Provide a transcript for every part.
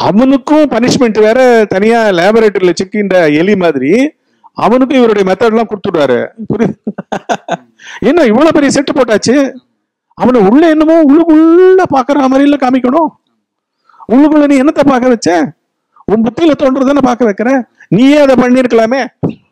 அவனுக்கும் பனிஷ்மெண்ட் வேற தனியா லேபரேட்டரியில சிக்கின்ற எலி மாதிரி அவனுக்கும் இவருடைய மெத்தட் எல்லாம் கொடுத்துடுறாரு புரியுது என்ன இவ்வளவு பெரிய செட்டு போட்டாச்சு அவனை உள்ள என்னமோ உள்ளுக்குள்ள பாக்குற மாதிரி இல்ல காமிக்கணும் உள்ளுக்குள்ள நீ என்னத்தை பார்க்க வச்ச உன் புத்தியில தோன்றதானே பார்க்க வைக்கிற நீயே அதை பண்ணிருக்கலாமே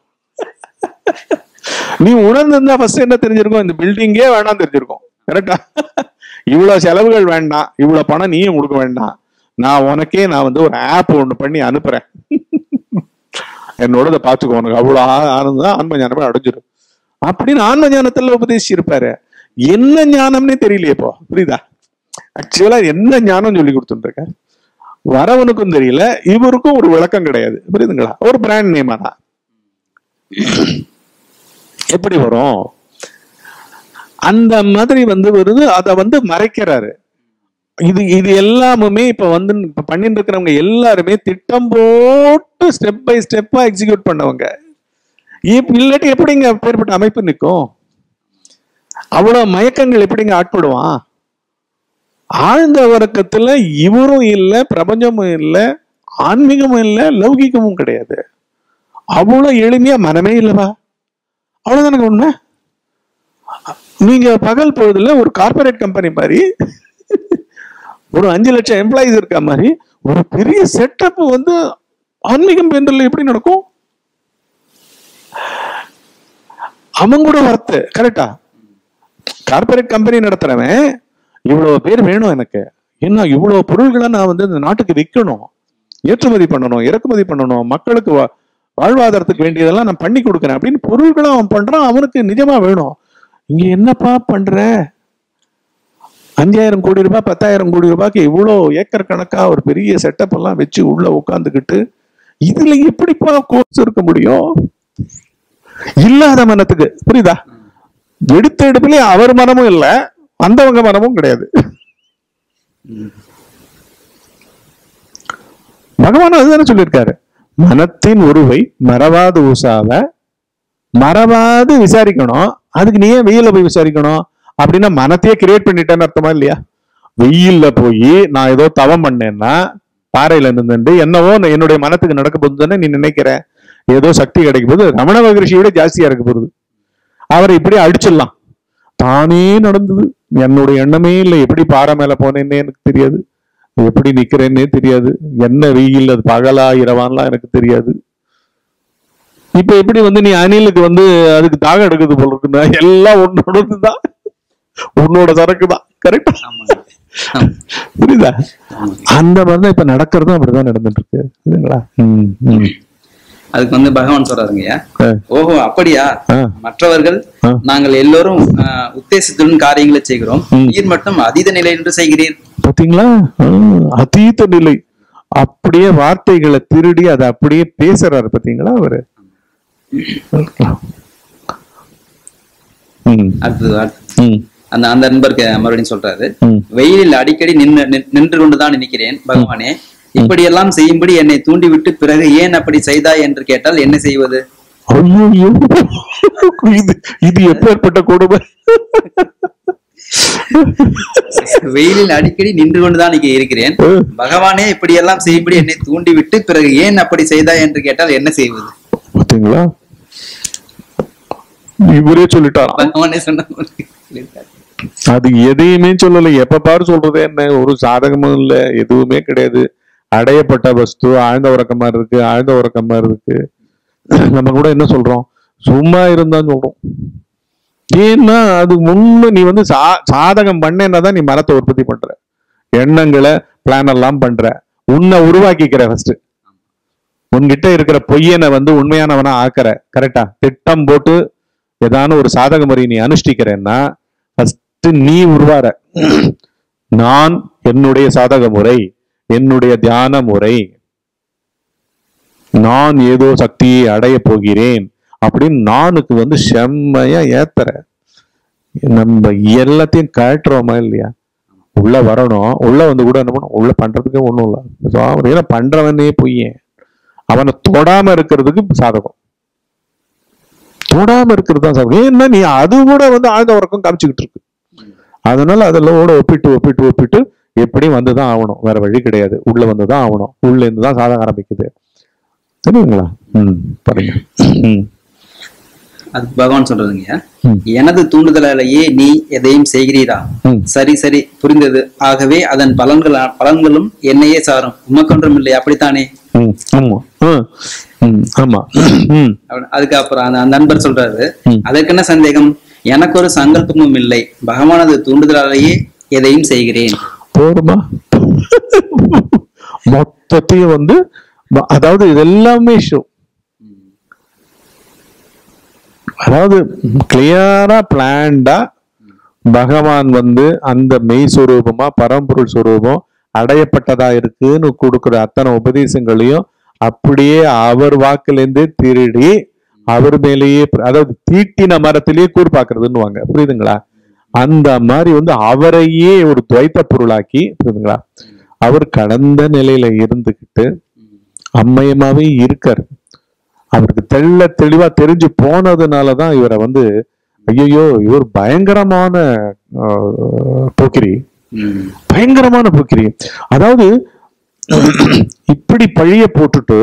நீ உணர்ந்திருந்தா ஃபர்ஸ்ட் என்ன தெரிஞ்சிருக்கும் இந்த பில்டிங்கே வேணாம் தெரிஞ்சிருக்கும் கரெக்டா இவ்வளவு செலவுகள் வேண்டாம் இவ்வளவு பணம் நீயும் கொடுக்க வேண்டாம் நான் உனக்கே நான் வந்து ஒரு ஆப் ஒண்ணு பண்ணி அனுப்புறேன் என்னோட இதை பார்த்துக்கோ உனக்கு அவ்வளவு ஆ- ஆனந்தம் ஆன்ம ஞானமே அடைஞ்சிடும் அப்படின்னு ஆன்ம ஞானத்துல உபதேசிச்சிருப்பாரு என்ன ஞானம்னே தெரியலையே இப்போ புரியுதா ஆக்சுவலா என்ன ஞானம் சொல்லி கொடுத்துருக்க வரவனுக்கும் தெரியல இவருக்கும் ஒரு விளக்கம் கிடையாது புரியுதுங்களா ஒரு பிராண்ட் நேமா தான் எப்படி வரும் அந்த மாதிரி வந்து வருது அதை வந்து மறைக்கிறாரு இது இது எல்லாமுமே இப்ப வந்து இப்ப பண்ணிட்டு இருக்கிறவங்க எல்லாருமே திட்டம் போட்டு ஸ்டெப் பை ஸ்டெப்பா எக்ஸிக்யூட் பண்ணவங்க இப்- இல்லாட்டி எப்படிங்க பேர்பட்ட அமைப்பு நிற்கும் அவ்வளவு மயக்கங்கள் எப்படிங்க ஆட்படுவான் ஆழ்ந்த வர்க்கத்துல இவரும் இல்ல பிரபஞ்சமும் இல்ல ஆன்மீகமும் இல்ல லௌகிகமும் கிடையாது அவ்வளவு எளிமையா மனமே இல்லவா அவ்வளவுதானங்க உண்மை நீங்க பகல் பொழுதுல ஒரு கார்ப்பரேட் கம்பெனி மாதிரி ஒரு அஞ்சு லட்சம் எம்ப்ளாயிஸ் இருக்க மாதிரி ஒரு பெரிய செட்டப் வந்து ஆன்மீகம் பேண்டல்ல எப்படி நடக்கும் அவன் கூட வரத்து கரெக்டா கார்ப்பரேட் கம்பெனி நடத்துறவன் இவ்வளவு பேர் வேணும் எனக்கு என்ன இவ்வளவு பொருள்களை நான் வந்து இந்த நாட்டுக்கு விற்கணும் ஏற்றுமதி பண்ணணும் இறக்குமதி பண்ணணும் மக்களுக்கு வா- வாழ்வாதாரத்துக்கு வேண்டியதெல்லாம் நான் பண்ணி கொடுக்குறேன் அப்படின்னு பொருள்களை அவன் பண்றான் அவனுக்கு நிஜமா வேணும் இங்க என்னப்பா பண்ற அஞ்சாயிரம் கோடி ரூபாய் பத்தாயிரம் கோடி ரூபாய்க்கு இவ்வளோ ஏக்கர் கணக்கா ஒரு பெரிய செட்டப் எல்லாம் வச்சு உள்ள உட்காந்துக்கிட்டு இதுல எப்படிப்பா கோர்ஸ் இருக்க முடியும் இல்லாத மனத்துக்கு புரியுதா எடுத்த எடுப்புலயே அவர் மனமும் இல்ல வந்தவங்க மனமும் கிடையாது பகவான் அதுதானே சொல்லியிருக்காரு மனத்தின் உருவை மறவாது ஊசாவ மறவாது விசாரிக்கணும் அதுக்கு நீ ஏன் வெயில போய் விசாரிக்கணும் அப்படின்னா மனத்தையே கிரியேட் பண்ணிட்டேன்னு அர்த்தமா இல்லையா வெயில்ல போய் நான் ஏதோ தவம் பண்ணேன்னா பாறையில நின்றுட்டு என்னவோ நான் என்னுடைய மனத்துக்கு நடக்க போகுதுன்னு நீ நினைக்கிற ஏதோ சக்தி கிடைக்க போது ரமண மகரிஷியை விட ஜாஸ்தியா இருக்க போகுது அவரை இப்படி அடிச்சிடலாம் தானே நடந்தது என்னுடைய எண்ணமே இல்லை எப்படி பாறை மேல போனேன்னே எனக்கு தெரியாது எப்படி நிக்கிறேன்னே தெரியாது என்ன வெயில் அது பகலா இரவான்லாம் எனக்கு தெரியாது இப்ப எப்படி வந்து நீ அணிலுக்கு வந்து அதுக்கு தாகம் எடுக்குது போல இருக்குன்னா எல்லாம் உன்னோடது தான் உன்னோட சரக்கு தான் கரெக்டா ஆமாங்க ஆமா. புரியுதா ஆமாங்க. அந்த மாதிரிதான் இப்ப நடக்கிறதும் அப்படிதான் நடந்துட்டு இருக்கு புரியுதுங்களா ம், ம். அதுக்கு வந்து பகவான் சொல்றாருங்கய்யா ஆ, ஓஹோ அப்படியா ஆ, மற்றவர்கள் ஆ. நாங்கள் எல்லோரும் ஆஹ், உத்தேசத்துடன் காரியங்களை செய்கிறோம் ம். நீர் மட்டும் அதீத நிலை என்று செய்கிறீர் பாத்தீங்களா ஆ, அதீத நிலை அப்படியே வார்த்தைகளை திருடி அதை அப்படியே பேசுறாரு பாத்தீங்களா அவரு ம், அடுத்தது அடுத்தது. ம், அந்த அந்த நண்பருக்கு மறுபடியும் சொல்றாரு ம். வெயிலில் அடிக்கடி நின்று நின்- நின்று கொண்டுதான் நிற்கிறேன் பகவானே இப்படியெல்லாம் செய்யும்படி என்னை தூண்டிவிட்டு பிறகு ஏன் அப்படி செய்தாய் என்று கேட்டால் என்ன செய்வது ஐயோ இது இது எப்பேற்பட்ட கொடுமை வெயிலில் அடிக்கடி நின்று கொண்டுதான் இங்கே இருக்கிறேன் ஆ, பகவானே இப்படியெல்லாம் செய்யும்படி என்னை தூண்டிவிட்டு பிறகு ஏன் அப்படி செய்தாய் என்று கேட்டால் என்ன செய்வது பாத்தீங்களா இவரே சொல்லிட்டாராம் பகவானே சொன்ன மாதிரி சொல்லியிருக்காரு. அது எதையுமே சொல்லல எப்ப பாரு சொல்றது என்ன ஒரு சாதகமும் இல்ல எதுவுமே கிடையாது அடையப்பட்ட வஸ்து ஆழ்ந்த உறக்கமா இருக்கு ஆழ்ந்த உறக்கமா இருக்கு நம்ம கூட என்ன சொல்றோம் சும்மா இருந்தான்னு சொல்றோம் ஏன்னா அது முன்ன நீ வந்து சா சாதகம் பண்ணேன்னா தான் நீ மரத்தை உற்பத்தி பண்ற எண்ணங்களை பிளான் எல்லாம் பண்ற உன்னை உருவாக்கிக்கிற ஃபர்ஸ்ட் உன்கிட்ட இருக்கிற பொய்யனை வந்து உண்மையானவனா ஆக்குற கரெக்டா திட்டம் போட்டு ஏதான ஒரு சாதக முறை நீ அனுஷ்டிக்கிறேன்னா ஃபர்ஸ்ட் நீ உருவார நான் என்னுடைய சாதக முறை என்னுடைய தியான முறை நான் ஏதோ சக்தியை அடைய போகிறேன் அப்படின்னு நானுக்கு வந்து செம்மையா ஏத்துற நம்ம எல்லாத்தையும் கழட்டுறோமா இல்லையா உள்ள வரணும் உள்ள வந்து கூட என்ன பண்ணும் உள்ள பண்றதுக்கே ஒண்ணும் இல்ல சுவாமி, ஏன்னா பண்றவனே பொய்யன் அவனை தொடாம இருக்கிறதுக்கு சாதகம் தொடாம இருக்கிறது தான் சாதகம் ஏன்னா நீ அது கூட வந்து ஆழ்ந்த உறக்கம் காமிச்சுக்கிட்டு இருக்கு அதனால அதெல்லாம் ஒப்பிட்டு ஒப்பிட்டு ஒப்பிட்டு எப்படியும் வந்துதான் ஆகணும் வேற வழி கிடையாது உள்ள வந்துதான் ஆகணும் உள்ள இருந்து தான் சாதகம் ஆரம்பிக்குது தெரியுங்களா ம் பாருங்க ம் அது பகவான் சொல்றதுங்க ம். எனது தூண்டுதலாலேயே நீ எதையும் செய்கிறீரா ம் சரி சரி புரிந்தது ஆகவே அதன் பலன்கள் பலன்களும் என்னையே சாரும் உமக்கொன்றும் இல்லை அப்படித்தானே ம் ஆமா ஆ, ம் ஆமா ம் அப்படி- அதுக்கு அப்புறம் அந்த அந்த நண்பர் சொல்றாரு ம். அதற்கு என்ன சந்தேகம் எனக்கு ஒரு சங்கல்பமும் இல்லை பகவானது தூண்டுதலாலேயே எதையும் செய்கிறேன் போடுமா மொத்தத்தையும் வந்து ம- அதாவது இது எல்லாமே ஷோ அதாவது கிளியரா பிளான்டா பகவான் வந்து அந்த மெய் சுரூபமா பரம்பொருள் சுரூபம் அடையப்பட்டதா இருக்குன்னு கொடுக்குற அத்தனை உபதேசங்களையும் அப்படியே அவர் வாக்குலேருந்தே திருடி அவர் மேலேயே பிர- அதாவது தீட்டின மரத்திலேயே கூர் பாக்குறதுன்னுவாங்க புரியுதுங்களா அந்த மாதிரி வந்து அவரையே ஒரு துவைத்த பொருளாக்கி புரியுதுங்களா அவர் கடந்த நிலையில இருந்துகிட்டு அம்மையமாவே இருக்காரு அவருக்கு தெள்ள தெளிவா தெரிஞ்சு போனதுனாலதான் இவரை வந்து ஐயோ இவர் பயங்கரமான ஆஹ், போக்கிரி ம். பயங்கரமான போக்கிரி அதாவது இப்படி பழிய போட்டுட்டு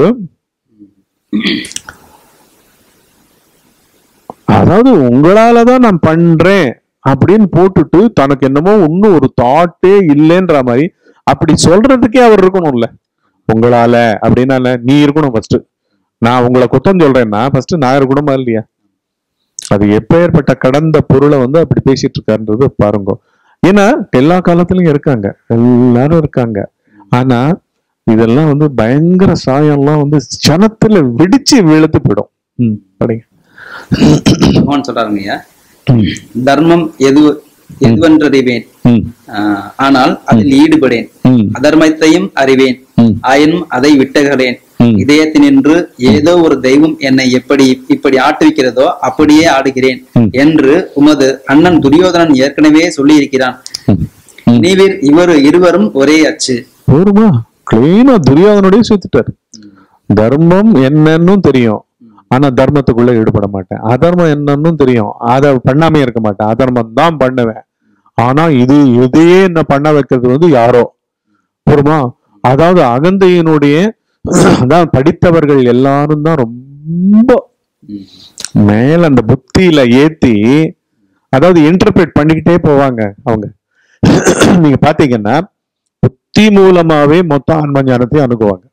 அதாவது உங்களாலதான் நான் பண்றேன் அப்படின்னு போட்டுட்டு தனக்கு என்னமோ இன்னும் ஒரு தாட்டே இல்லைன்ற மாதிரி அப்படி சொல்றதுக்கே அவர் இருக்கணும்ல உங்களால அப்படின்னா இல்ல, நீ இருக்கணும் ஃபர்ஸ்ட் நான் உங்களை குத்தம் சொல்றேன்னா ஃபர்ஸ்ட் நான் இருக்கணுமா இல்லையா அது எப்பேற்பட்ட கடந்த பொருளை வந்து அப்படி பேசிட்டு இருக்காருன்றது பாருங்க ஏன்னா எல்லா காலத்துலயும் இருக்காங்க எல்லாரும் இருக்காங்க ஆனா இதெல்லாம் வந்து பயங்கர சாயம்லாம் வந்து சனத்துல வெடிச்சு வெளுத்து போயிடும் ம் படிங்க பகவான் சொல்றாருங்கய்யா ம், தர்மம் எது எதுவென்றறிவேன் ம், ஆஹ், ஆனால் அதில் ஈடுபடேன் ம், அதர்மத்தையும் அறிவேன் ம், ஆயினும் அதை விட்டகலேன் ம். இதயத்தினின்று ஏதோ ஒரு தெய்வம் என்னை எப்படி இப்படி ஆட்டுவிக்கிறதோ அப்படியே ஆடுகிறேன் ம். என்று உமது அண்ணன் துரியோதனன் ஏற்கனவே சொல்லி இருக்கிறான் ம், ம். நீவிர் இவர் இருவரும் ஒரே அச்சு போருமா கிளீனா துரியோதனோடய சேர்த்துட்டாரு தர்மம் என்னன்னு தெரியும் ஆனா தர்மத்துக்குள்ள ஈடுபட மாட்டேன் அதர்மம் என்னன்னு தெரியும் அதை பண்ணாமே இருக்க மாட்டேன் அதர்மம் தான் பண்ணுவேன் ஆனா இது இதையே என்ன பண்ண வைக்கிறது வந்து யாரோ போருமா அதாவது அகந்தையினுடைய அதான் படித்தவர்கள் எல்லாரும் தான் ரொம்ப ம். மேல அந்த புத்தியில ஏத்தி அதாவது இன்டர்பிரேட் பண்ணிக்கிட்டே போவாங்க அவங்க நீங்க பாத்தீங்கன்னா புத்தி மூலமாவே மொத்த ஆன்ம ஞானத்தையும் அணுகுவாங்க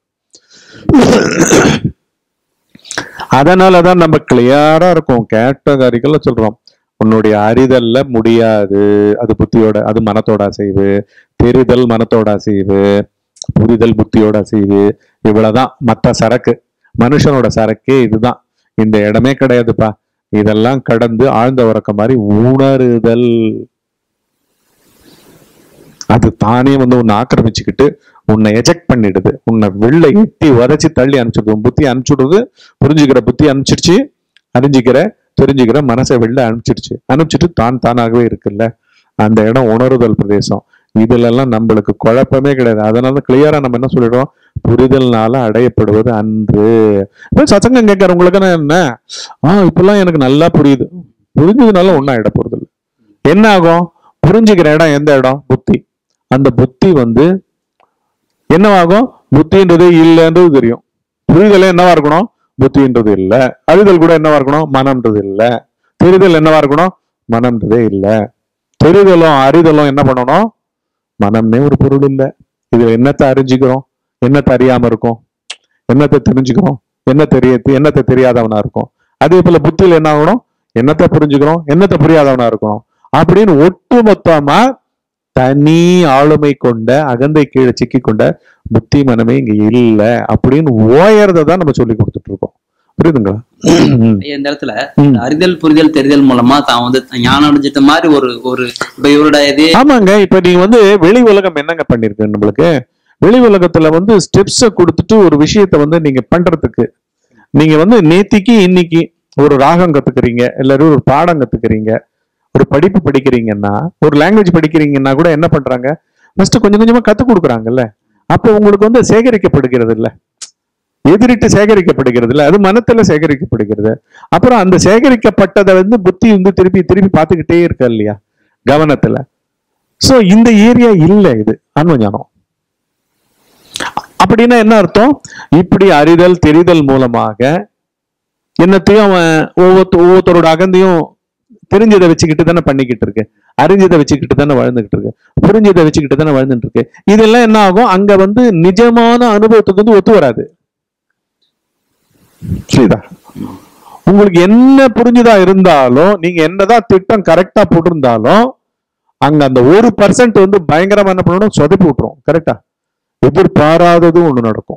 அதனாலதான் நம்ம கிளியரா இருக்கும் கேட்டகரிகள்ல சொல்றோம் உன்னுடைய அறிதல்ல முடியாது அது புத்தியோட அது மனத்தோட அசைவு தெரிதல் மனத்தோட அசைவு புரிதல் புத்தியோட அசைவு இவ்வளவுதான் மத்த சரக்கு மனுஷனோட சரக்கே இதுதான் இந்த இடமே கிடையாதுப்பா இதெல்லாம் கடந்து ஆழ்ந்த உறக்க மாதிரி உணருதல் அது தானே வந்து உன்னை ஆக்கிரமிச்சுக்கிட்டு உன்னை எஜெக்ட் பண்ணிடுது உன்னை வெளில எட்டி உரைச்சி தள்ளி அனுப்பிச்சுடுது உன் புத்தி அனுப்பிச்சுடுறது புரிஞ்சுக்கிற புத்தி அனுப்பிச்சிடுச்சு அறிஞ்சிக்கிற தெரிஞ்சுக்கிற மனசை வெளில அனுப்பிச்சிடுச்சு அனுப்பிச்சிட்டு தான் தானாகவே இருக்குல்ல அந்த இடம் உணருதல் பிரதேசம் இதுல எல்லாம் நம்மளுக்கு குழப்பமே கிடையாது அதனால கிளியரா நம்ம என்ன சொல்லிடுறோம் புரிதல்னால அடையப்படுவது அன்று இப்ப சச்சங்கம் கேட்கறவங்களுக்கு என்ன ஆஹ் இப்பெல்லாம் எனக்கு நல்லா புரியுது புரிஞ்சதுனால ஒன்னும் ஆயிட போறது இல்ல என்ன ஆகும் புரிஞ்சுக்கிற இடம் எந்த இடம் புத்தி அந்த புத்தி வந்து என்னவாகும் புத்தின்றது இல்லைன்றது தெரியும் புரிதல் என்னவா இருக்கணும் புத்தின்றது இல்ல அறிதல் கூட என்னவா இருக்கணும் மனம்ன்றது இல்ல தெரிதல் என்னவா இருக்கணும் மனம்ன்றதே இல்ல தெரிதலும் அறிதலும் என்ன பண்ணணும் மனம்னே ஒரு பொருள் இல்ல இதுல என்னத்தை அறிஞ்சுக்கிறோம் என்னத்தை அறியாம இருக்கும் என்னத்தை தெரிஞ்சுக்கிறோம் என்ன தெரிய என்னத்தை தெரியாதவனா இருக்கும் அதே போல புத்தியில என்ன ஆகணும் என்னத்தை புரிஞ்சுக்கிறோம் என்னத்தை புரியாதவனா இருக்கணும் அப்படின்னு ஒட்டுமொத்தமா தனி ஆளுமை கொண்ட அகந்தை கீழே சிக்கி கொண்ட புத்தி மனமே இங்க இல்ல அப்படின்னு ஓயறதை தான் நம்ம சொல்லி கொடுத்துட்டு இருக்கோம் புரியுதுங்களா ம். இந்த இடத்துல ம். அறிதல் புரிதல் தெரிதல் மூலமா தான் வந்து ஞானம் அடைஞ்சிட்ட மாதிரி ஒரு ஒரு இப்ப இவரோட இது ஆமாங்க இப்ப நீங்க வந்து வெளி உலகம் என்னங்க பண்ணிருக்கு நம்மளுக்கு வெளி உலகத்துல வந்து ஸ்டெப்ஸ கொடுத்துட்டு ஒரு விஷயத்த வந்து நீங்க பண்றதுக்கு நீங்க வந்து நேத்திக்கு இன்னைக்கு ஒரு ராகம் கத்துக்கிறீங்க எல்லாரும் ஒரு பாடம் கத்துக்கிறீங்க ஒரு படிப்பு படிக்கிறீங்கன்னா ஒரு லாங்குவேஜ் படிக்கிறீங்கன்னா கூட என்ன பண்றாங்க ஃபர்ஸ்ட் கொஞ்சம் கொஞ்சமா கத்து கொடுக்குறாங்கல்ல அப்போ உங்களுக்கு வந்து சேகரிக்கப்படுகிறது இல்ல எதிரிட்டு சேகரிக்கப்படுகிறது இல்ல அது மனத்துல சேகரிக்கப்படுகிறது அப்புறம் அந்த சேகரிக்கப்பட்டதை வந்து புத்தி வந்து திருப்பி திருப்பி பார்த்துக்கிட்டே இருக்கா இல்லையா கவனத்துல சோ இந்த ஏரியா இல்ல இது ஆன்ம ஞானம் அப்படின்னா என்ன அர்த்தம் இப்படி அறிதல் தெரிதல் மூலமாக என்னத்தையும் அவன் ஒவ்வொருத்த ஒவ்வொருத்தரோட அகந்தையும் தெரிஞ்சதை வச்சுக்கிட்டு தானே பண்ணிக்கிட்டு இருக்கு அறிஞ்சதை வச்சுக்கிட்டு தானே வாழ்ந்துகிட்டு இருக்கு புரிஞ்சதை வச்சுக்கிட்டு தானே வாழ்ந்துட்டு இருக்கு இதெல்லாம் என்ன ஆகும் அங்க வந்து நிஜமான அனுபவத்துக்கு வந்து ஒத்து வராது புரியுதா உங்களுக்கு என்ன புரிஞ்சுதா இருந்தாலும் நீங்க என்னதான் திட்டம் கரெக்டா போட்டிருந்தாலும் அங்க அந்த ஒரு பர்சன்ட் வந்து பயங்கரமா என்ன பண்ணணும் சொதப்பி விட்டுரும் கரெக்டா எதிர்பாராததும் ஒண்ணு நடக்கும்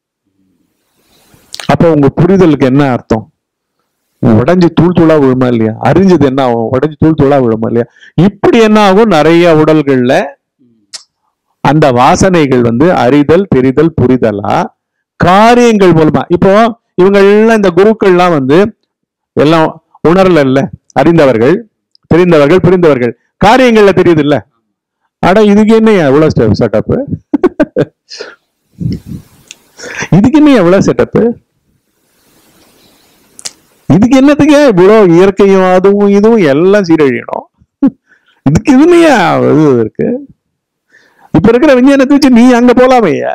அப்போ உங்க புரிதலுக்கு என்ன அர்த்தம் உடைஞ்சு தூள் தூளா விழுமா இல்லையா அறிஞ்சது என்ன ஆகும் உடைஞ்சு தூள் தூளா விழுமா இல்லையா இப்படி என்ன ஆகும் நிறைய உடல்கள்ல அந்த வாசனைகள் வந்து அறிதல் தெரிதல் புரிதலா காரியங்கள் மூலமா இப்போ இவங்க எல்லாம் இந்த குருக்கள்லாம் வந்து எல்லாம் உணரல இல்ல அறிந்தவர்கள் தெரிந்தவர்கள் புரிந்தவர்கள் காரியங்கள்ல தெரியுது இல்ல அட இதுக்கு என்ன எவ்வளவு செட்டப் இதுக்கு என்ன எவ்வளவு செட்டப் இதுக்கு என்னத்துக்கு இவ்வளவு இயற்கையும் அதுவும் இதுவும் எல்லாம் சீரழியணும் இதுக்கு இதுலயா இது இருக்கு இப்ப இருக்கிற விஞ்ஞானத்தை வச்சு நீ அங்க போலாமையா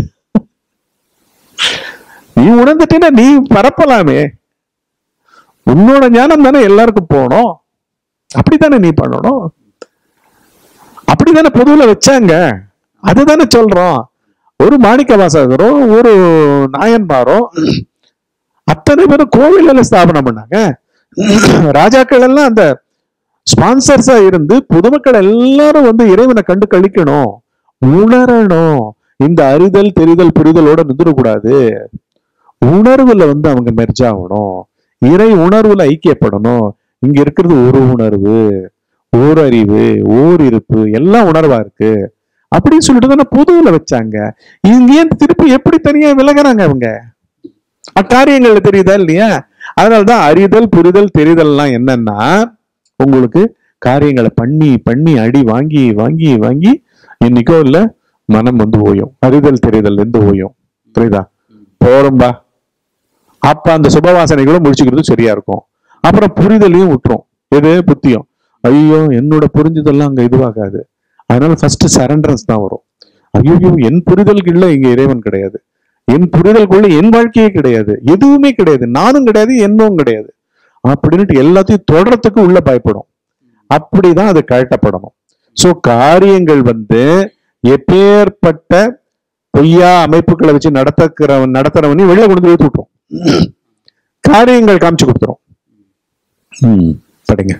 நீ உணர்ந்துட்டேன்னா நீ பரப்பலாமே உன்னோட ஞானம் தானே எல்லாருக்கும் போகணும் அப்படித்தானே நீ பண்ணணும் அப்படித்தானே பொதுவுல வச்சாங்க அதுதானே சொல்றோம் ஒரு மாணிக்க வாசகரும் ஒரு நாயன்மாரும் அத்தனை பேரும் கோவில்ல ஸ்தாபனம் பண்ணாங்க ராஜாக்கள் எல்லாம் அந்த ஸ்பான்சர்ஸா இருந்து பொதுமக்கள் எல்லாரும் வந்து இறைவனை கண்டு கழிக்கணும் உணரணும் இந்த அறிதல் தெரிதல் புரிதலோட நின்றுடக்கூடாது உணர்வுல வந்து அவங்க மெர்ஜ் ஆகணும் இறை உணர்வுல ஐக்கியப்படணும் இங்க இருக்கிறது ஒரு உணர்வு ஓர் அறிவு ஓர் இருப்பு எல்லாம் உணர்வா இருக்கு அப்படின்னு சொல்லிட்டு தானே பொதுவுல வச்சாங்க இங்க ஏன் திருப்பி எப்படி தனியா விலகுறாங்க அவங்க அக்காரியங்கள்ல தெரியுதா இல்லையா அதனாலதான் அறிதல் புரிதல் தெரிதல்லாம் என்னன்னா உங்களுக்கு காரியங்களை பண்ணி பண்ணி அடி வாங்கி வாங்கி வாங்கி இன்னைக்கோ இல்ல மனம் வந்து ஓயும் அறிதல் தெரிதல் இருந்து ஓயும் புரியுதா போறோம்பா அப்ப அந்த சுபவாசனைகளும் முடிச்சுக்கிறது சரியா இருக்கும் அப்புறம் புரிதலையும் விட்டுரும் எது புத்தியும் ஐயோ என்னோட புரிஞ்சுதெல்லாம் அங்க இதுவாகாது அதனால ஃபர்ஸ்ட் சரண்டரன்ஸ் தான் வரும் ஐயோ என் புரிதலுக்கு இல்ல இங்க இறைவன் கிடையாது என் புரிதலுக்குள்ள என் வாழ்க்கையே கிடையாது எதுவுமே கிடையாது நானும் கிடையாது என்னும் கிடையாது அப்படின்ட்டு எல்லாத்தையும் தொடரத்துக்கு உள்ள பயப்படும் அப்படிதான் அது கழட்டப்படணும் சோ காரியங்கள் வந்து எப்பேற்பட்ட பொய்யா அமைப்புகளை வச்சு நடத்துக்கிறவன் நடத்துறவனையும் வெளில கொண்டு வந்து ஊத்தி விட்டுரும் காரியங்கள் காமிச்சு கொடுத்துரும் ம், படிங்க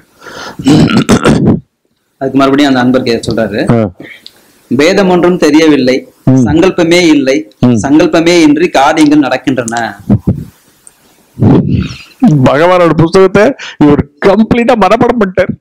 அதுக்கு மறுபடியும் அந்த அன்பர் கே- சொல்றாரு ஆ, பேதம் ஒன்றும் தெரியவில்லை ம். சங்கல்பமே இல்லை ம். சங்கல்பமே இன்றி காரியங்கள் நடக்கின்றன பகவானோட புஸ்தகத்தை இவர் கம்ப்ளீட்டா மனப்படம் பண்ணிட்டார்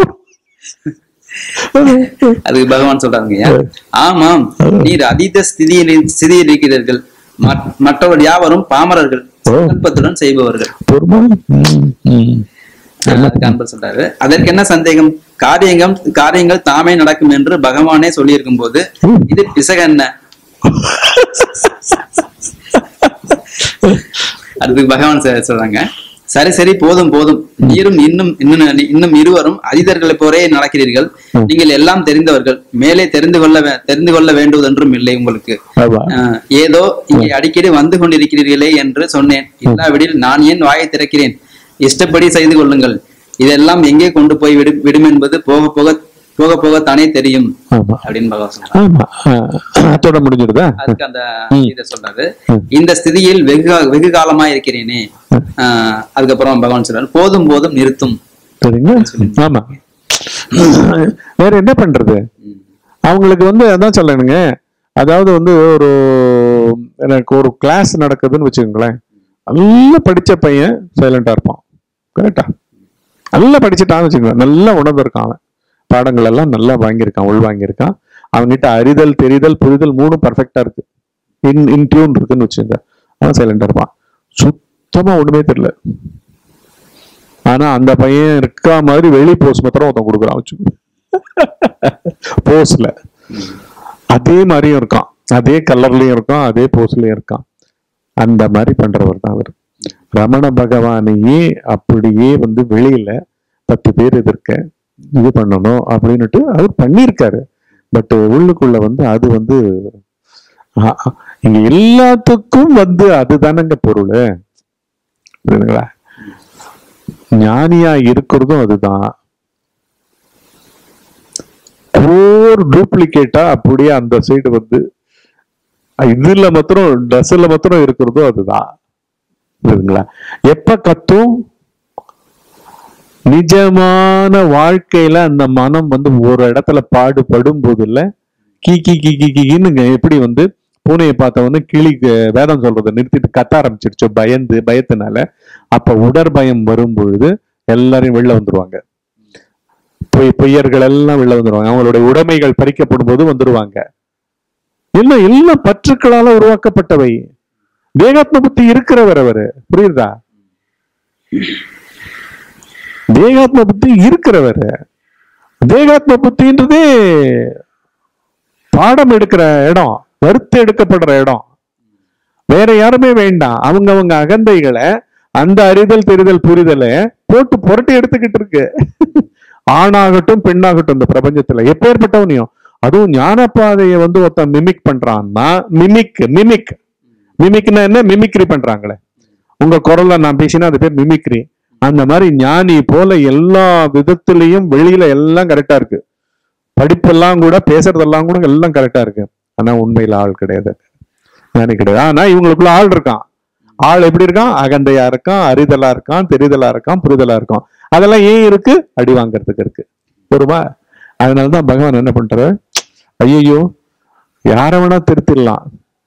அதுக்கு பகவான் சொல்றாருங்கய்யா ஆமாம் நீர் அதீத ஸ்திதியில் ஸ்திதியில் இருக்கிறீர்கள் மற்- மற்றவர் யாவரும் பாமரர்கள் ஓ. சங்கல்பத்துடன் செய்பவர்கள் பொறுமா ம், ம். அதுக்கு அன்பர் சொல்றாரு அதற்கு என்ன சந்தேகம் காரியங்கள் காரியங்கள் தாமே நடக்கும் என்று பகவானே சொல்லியிருக்கும் போது ம். இது பிசக என்ன அதுக்கு பகவான் சொ- சொல்றாங்க சரி சரி போதும் போதும் நீரும் இன்னும் இன்னும் இன்னும் இருவரும் அதிதர்களை போரே நடக்கிறீர்கள் ம். நீங்கள் எல்லாம் தெரிந்தவர்கள் மேலே தெரிந்து கொள்ள வே- தெரிந்து கொள்ள வேண்டுவதென்றும் இல்லை உங்களுக்கு ஆமா. ஆஹ், ஏதோ இங்கே அடிக்கடி வந்து கொண்டிருக்கிறீர்களே என்று சொன்னேன் இல்லாவிடில் நான் ஏன் வாயை திறக்கிறேன் இஷ்டப்படி செய்து கொள்ளுங்கள் இதெல்லாம் எங்கே கொண்டு போய் விடும் விடும் என்பது போக போக போக போக தானே தெரியும் ஆமா அப்படின்னு பகவான் சொல்றாரு ஆமா ஆ, அத்தோட முடிஞ்சிருதா அதுக்கு அந்த ம். இதை சொல்றாரு ம். இந்த ஸ்திதியில் வெகு கா- வெகு காலமா இருக்கிறேனே ஆஹ், அதுக்கப்புறம் பகவான் சொல்றாரு போதும் போதும் நிறுத்தும் சரிங்களா ஆமா வேற என்ன பண்றது ம். அவங்களுக்கு வந்து அதான் சொல்லணுங்க அதாவது வந்து ஒரு எனக்கு ஒரு கிளாஸ் நடக்குதுன்னு வச்சுக்கோங்களேன் நல்லா படிச்ச பையன் சைலண்டா இருப்பான் கரெக்டா நல்லா படிச்சுட்டான்னு வச்சுக்கோங்களேன் நல்லா உணர்ந்து இருக்கான் அவன் பாடங்கள் எல்லாம் நல்லா வாங்கியிருக்கான் உள் வாங்கியிருக்கான் அவன்கிட்ட அறிதல் தெரிதல் புரிதல் மூணும் பர்ஃபெக்டா இருக்கு இன் இன் டியூன் இருக்குன்னு வச்சுங்க அவன் சைலண்டா இருப்பான் சுத்தமா ஒண்ணுமே தெரியல ஆனா அந்த பையன் இருக்கா மாதிரி வெளி போஸ் மாத்திரம் ஒருத்தன் கொடுக்குறான் வச்சுக்கோ போஸ்ல அதே மாதிரியும் இருக்கான் அதே கலர்லயும் இருக்கான் அதே போஸ்லயும் இருக்கான் அந்த மாதிரி பண்றவர் தான் அவர் ரமண பகவானையே அப்படியே வந்து வெளியில பத்து பேர் எதிர்க்க இது பண்ணணும் அப்படின்னுட்டு அவர் பண்ணியிருக்காரு பட் உள்ளுக்குள்ள வந்து அது வந்து ஆ, ஆ, இங்க எல்லாத்துக்கும் வந்து அதுதானங்க பொருள் புரியுதுங்களா ஞானியா இருக்கிறதும் அதுதான் கோர் டூப்ளிகேட்டா அப்படியே அந்த சைடு வந்து இதுல மாத்திரம் ட்ரெஸ்ல மாத்திரம் இருக்கிறதும் அதுதான் புரியுதுங்களா எப்ப கத்தும் நிஜமான வாழ்க்கையில அந்த மனம் வந்து ஒரு இடத்துல பாடுபடும் போது இல்ல கீ கீ கீ கீ கீன்னு எப்படி வந்து பூனையை பார்த்த வந்து கிளி அஹ், வேதம் சொல்றதை நிறுத்திட்டு கத்த ஆரம்பிச்சிருச்சு பயந்து பயத்தினால அப்ப உடற்பயம் வரும் பொழுது எல்லாரையும் வெளில வந்துருவாங்க பொய் பொய்யர்கள் எல்லாம் வெளில வந்துருவாங்க அவங்களுடைய உடைமைகள் பறிக்கப்படும் போது வந்துருவாங்க எல்லாம் எல்லாம் பற்றுக்களால உருவாக்கப்பட்டவை தேகாத்ம புத்தி இருக்கிறவர் அவரு புரியுதா தேகாத்ம புத்தி இருக்கிறவர் தேகாத்ம புத்தின்றதே பாடம் எடுக்கிற இடம் வறுத்து எடுக்கப்படுற இடம் வேற யாருமே வேண்டாம் அவங்க அவங்க அகந்தைகளை அந்த அறிதல் தெரிதல் புரிதலை போட்டு புரட்டி எடுத்துக்கிட்டு இருக்கு ஆணாகட்டும் பெண்ணாகட்டும் இந்த பிரபஞ்சத்துல எப்பேற்பட்டவனையும் அதுவும் ஞானப்பாதையை வந்து ஒருத்தன் மிமிக் பண்றான்னா மிமிக் மிமிக் மிமிக்னா என்ன மிமிக்ரி பண்றாங்களே உங்க குரல்ல நான் பேசினா அது பேர் மிமிக்ரி அந்த மாதிரி ஞானி போல எல்லா விதத்திலையும் வெளியில எல்லாம் கரெக்டா இருக்கு படிப்பெல்லாம் கூட பேசுறதெல்லாம் கூட எல்லாம் கரெக்டா இருக்கு ஆனா உண்மையில ஆள் கிடையாது ஞானி கிடையாது ஆனா இவங்களுக்குள்ள ஆள் இருக்கான் ஆள் எப்படி இருக்கான் அகந்தையா இருக்கான் அறிதலா இருக்கான் தெரிதலா இருக்கான் புரிதலா இருக்கான் அதெல்லாம் ஏன் இருக்கு அடி வாங்குறதுக்கு இருக்கு ஒருமா அதனாலதான் பகவான் என்ன பண்றாரு ஐயோ யார வேணா திருத்திடலாம்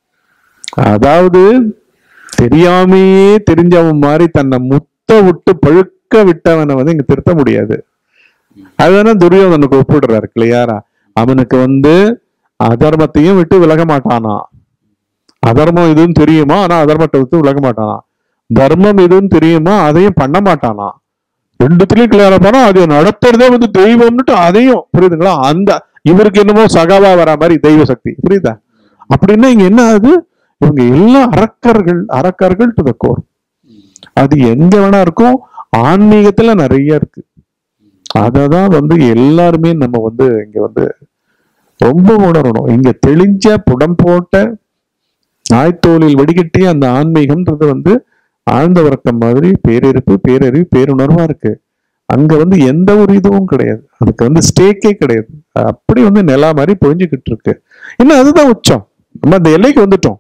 அதாவது தெரியாமையே தெரிஞ்சவன் மாதிரி தன்னை முத்த விட்டு பழுக்க விட்டவனை வந்து இங்க திருத்த முடியாது அதுதானே துரியோதனுக்கு ஒப்பிடுறாரு கிளியாரா அவனுக்கு வந்து அதர்மத்தையும் விட்டு விலக மாட்டானா அதர்மம் இதுன்னு தெரியுமா ஆனா அதர்மத்தை விட்டு விலக மாட்டானா தர்மம் இதுன்னு தெரியுமா அதையும் பண்ண மாட்டானா ரெண்டுத்துலயும் கிளியரா போனா அது நடத்துறதே வந்து தெய்வம்னுட்டு அதையும் புரியுதுங்களா அந்த இவருக்கு என்னமோ சகாவா வர மாதிரி தெய்வ சக்தி புரியுதா அப்படின்னா இங்க என்ன ஆகுது இவங்க எல்லாம் அரக்கர்கள் அரக்கர்கள் டு த கோர் அது எங்க வேணா இருக்கும் ஆன்மீகத்துல நிறைய இருக்கு அததான் வந்து எல்லாருமே நம்ம வந்து இங்க வந்து ரொம்ப உணரணும் இங்க தெளிஞ்ச புடம் போட்ட நாய்த்தோலில் வெடிகட்டிய அந்த ஆன்மீகம்ன்றது வந்து ஆழ்ந்த உறக்கம் மாதிரி பேரிருப்பு பேரறிவு பேருணர்வா இருக்கு அங்க வந்து எந்த ஒரு இதுவும் கிடையாது அதுக்கு வந்து ஸ்டேக்கே கிடையாது அப்படி வந்து நிலா மாதிரி பொழிஞ்சுக்கிட்டு இருக்கு இன்னும் அதுதான் உச்சம் நம்ம அந்த எல்லைக்கு வந்துட்டோம்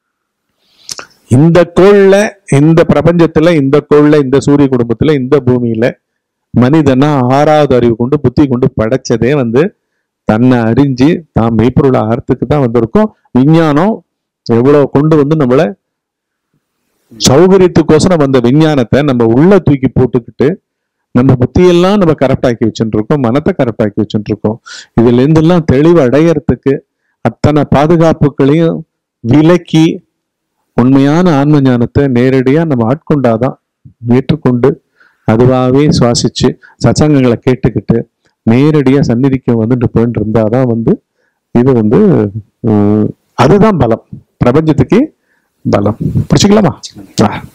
இந்த கோள்ல இந்த பிரபஞ்சத்துல இந்த கோள்ல இந்த சூரிய குடும்பத்துல இந்த பூமியில மனிதனா ஆறாவது அறிவு கொண்டு புத்தி கொண்டு படைச்சதே வந்து தன்னை அறிஞ்சு தான் மெய்ப்பொருளை ஆறத்துக்கு தான் வந்திருக்கோம் விஞ்ஞானம் எவ்வளவு கொண்டு வந்து நம்மளை சௌகரியத்துக்கோசரம் வந்த விஞ்ஞானத்தை நம்ம உள்ள தூக்கி போட்டுக்கிட்டு நம்ம புத்தியெல்லாம் நம்ம கரெக்ட் ஆக்கி வச்சுட்டு இருக்கோம் மனத்தை கரெக்ட் ஆக்கி வச்சுட்டு இருக்கோம் இதுல இருந்து எல்லாம் தெளிவு அடையறதுக்கு அத்தனை பாதுகாப்புகளையும் விலக்கி உண்மையான ஆன்ம ஞானத்தை நேரடியா நம்ம ஆட்கொண்டாதான் ஏற்றுக்கொண்டு அதுவாகவே சுவாசிச்சு சத்சங்கங்களை கேட்டுக்கிட்டு நேரடியா சந்நிதிக்க வந்துட்டு போயிட்டு இருந்தாதான் வந்து இது வந்து உம், அதுதான் பலம் பிரபஞ்சத்துக்கே பலம் பிடிச்சிக்கலாமா ஆ